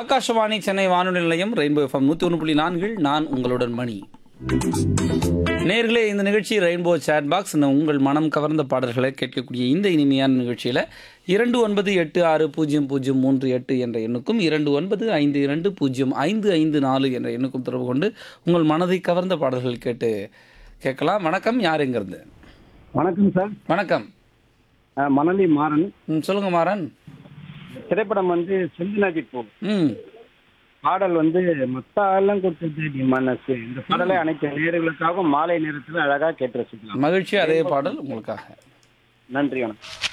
ஆகாஷவாணி சென்னை வானொலி நிலையம் rainbow FM நூற்றி ஒன்று புள்ளி நான்கில் நான் உங்களுடன் மணி நேர்களே இந்த நிகழ்ச்சி ரெயின்போ சேட் பாக்ஸ் இந்த உங்கள் மனம் கவர்ந்த பாடல்களை கேட்கக்கூடிய இந்த இனிமையான நிகழ்ச்சியில் இரண்டு ஒன்பது எட்டு ஆறு பூஜ்ஜியம் பூஜ்ஜியம் மூன்று எட்டு என்ற எண்ணுக்கும் இரண்டு ஒன்பது ஐந்து இரண்டு பூஜ்ஜியம் ஐந்து ஐந்து நாலு என்ற எண்ணுக்கும் தொடர்பு கொண்டு உங்கள் மனதை கவர்ந்த பாடல்கள் கேட்டு கேட்கலாம் வணக்கம் யார் எங்கிருந்து வணக்கம் சார் வணக்கம் அஹ் மணலி மாறன் ம் சொல்லுங்க மாறன் திரைப்படம் வந்து செந்தினாஜி போ ம் பாடல் வந்து மத்தாலம் கொடுத்தது மனசு இந்த பாடலை அனைத்து நேர்களுக்காகவும் மாலை நேரத்தில் அழகா கேட்டு ரசிக்கலாம் மகிழ்ச்சி அதே பாடல் உங்களுக்காக நன்றி வணக்கம்